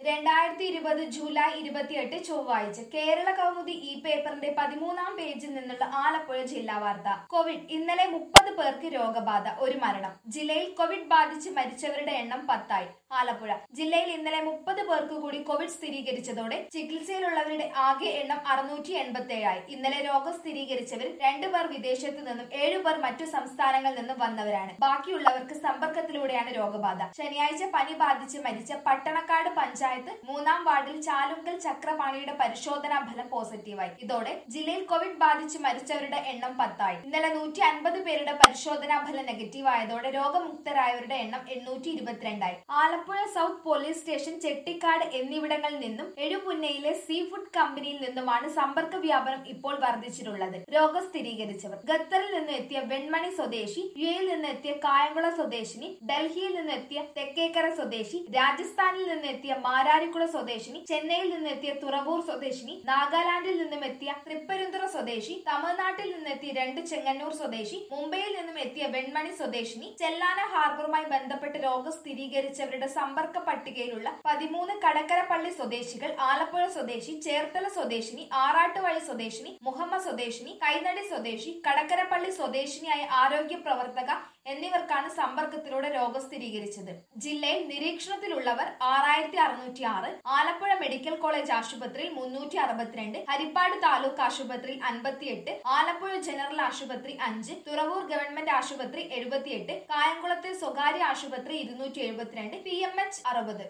രണ്ടായിരത്തി ഇരുപത് ജൂലൈ ഇരുപത്തിയെട്ട് ചൊവ്വാഴ്ച കേരള കൗമുദി ഈ പേപ്പറിന്റെ പതിമൂന്നാം പേജിൽ നിന്നുള്ള ആലപ്പുഴ ജില്ലാ വാർത്ത കോവിഡ് ഇന്നലെ മുപ്പത് പേർക്ക് രോഗബാധ ഒരു മരണം ജില്ലയിൽ കോവിഡ് ബാധിച്ച് മരിച്ചവരുടെ എണ്ണം പത്തായി ആലപ്പുഴ ജില്ലയിൽ ഇന്നലെ മുപ്പത് പേർക്ക് കൂടി കോവിഡ് സ്ഥിരീകരിച്ചതോടെ ചികിത്സയിലുള്ളവരുടെ ആകെ എണ്ണം അറുന്നൂറ്റി എൺപത്തി ഏഴായി ഇന്നലെ രോഗം സ്ഥിരീകരിച്ചവരിൽ രണ്ടുപേർ വിദേശത്തു നിന്നും ഏഴുപേർ മറ്റു സംസ്ഥാനങ്ങളിൽ നിന്നും വന്നവരാണ് ബാക്കിയുള്ളവർക്ക് സമ്പർക്കത്തിലൂടെയാണ് രോഗബാധ ശനിയാഴ്ച പനി ബാധിച്ച് മരിച്ച പട്ടണക്കാട് പഞ്ചായത്ത് മൂന്നാം വാർഡിൽ ചാലുങ്കൽ ചക്രപാണിയുടെ പരിശോധനാ ഫലം പോസിറ്റീവായി ഇതോടെ ജില്ലയിൽ കോവിഡ് ബാധിച്ച് മരിച്ചവരുടെ എണ്ണം പത്തായി ഇന്നലെ നൂറ്റി അൻപത് പേരുടെ പരിശോധനാ ഫലം നെഗറ്റീവ് ആയതോടെ രോഗമുക്തരായവരുടെ എണ്ണം എണ്ണൂറ്റി ഇരുപത്തിരണ്ടായി Alappuzha south police station Chettikad എന്നിവിടങ്ങളിൽ നിന്നും എഴുപുന്നയിലെ സീ ഫുഡ് കമ്പനിയിൽ നിന്നുമാണ് സമ്പർക്ക വ്യാപനം ഇപ്പോൾ വർദ്ധിച്ചിട്ടുള്ളത് രോഗം സ്ഥിരീകരിച്ചവർ ഖത്തറിൽ നിന്ന് എത്തിയ വെൺമണി സ്വദേശി യു എയിൽ നിന്ന് എത്തിയ കായംകുളം സ്വദേശിനി ഡൽഹിയിൽ നിന്ന് എത്തിയ തെക്കേക്കര സ്വദേശി രാജസ്ഥാനിൽ നിന്ന് എത്തിയ മാരാരിക്കുള സ്വദേശിനി ചെന്നൈയിൽ നിന്ന് എത്തിയ തുറവൂർ സ്വദേശിനി നാഗാലാൻഡിൽ നിന്നും എത്തിയ തൃപ്പരുന്തുറ സ്വദേശി തമിഴ്നാട്ടിൽ നിന്നെത്തിയ രണ്ട് ചെങ്ങന്നൂർ സ്വദേശി മുംബൈയിൽ നിന്നും എത്തിയ വെൺമണി സ്വദേശിനി ചെല്ലാന ഹാർബറുമായി ബന്ധപ്പെട്ട് രോഗം സ്ഥിരീകരിച്ചവരുടെ സമ്പർക്ക പട്ടികയിലുള്ള പതിമൂന്ന് കടക്കരപ്പള്ളി സ്വദേശികൾ ആലപ്പുഴ സ്വദേശി ചേർത്തല സ്വദേശിനി ആറാട്ടുവഴി സ്വദേശിനി മുഹമ്മദ് സ്വദേശിനി കൈനടി സ്വദേശി കടക്കരപ്പള്ളി സ്വദേശിനിയായ ആരോഗ്യ പ്രവർത്തക എന്നിവർക്കാണ് സമ്പർക്കത്തിലൂടെ രോഗം സ്ഥിരീകരിച്ചത് ജില്ലയിൽ നിരീക്ഷണത്തിലുള്ളവർ ആറായിരത്തി അറുന്നൂറ്റി ആറ് ആലപ്പുഴ മെഡിക്കൽ കോളേജ് ആശുപത്രിയിൽ മുന്നൂറ്റി അറുപത്തിരണ്ട് ഹരിപ്പാട് താലൂക്ക് ആശുപത്രിയിൽ അൻപത്തിയെട്ട് ആലപ്പുഴ ജനറൽ ആശുപത്രി അഞ്ച് തുറവൂർ ഗവൺമെന്റ് ആശുപത്രി എഴുപത്തിയെട്ട് കായംകുളത്തെ സ്വകാര്യ ആശുപത്രി ഇരുന്നൂറ്റി എഴുപത്തിരണ്ട് പി എം എച്ച് അറുപത്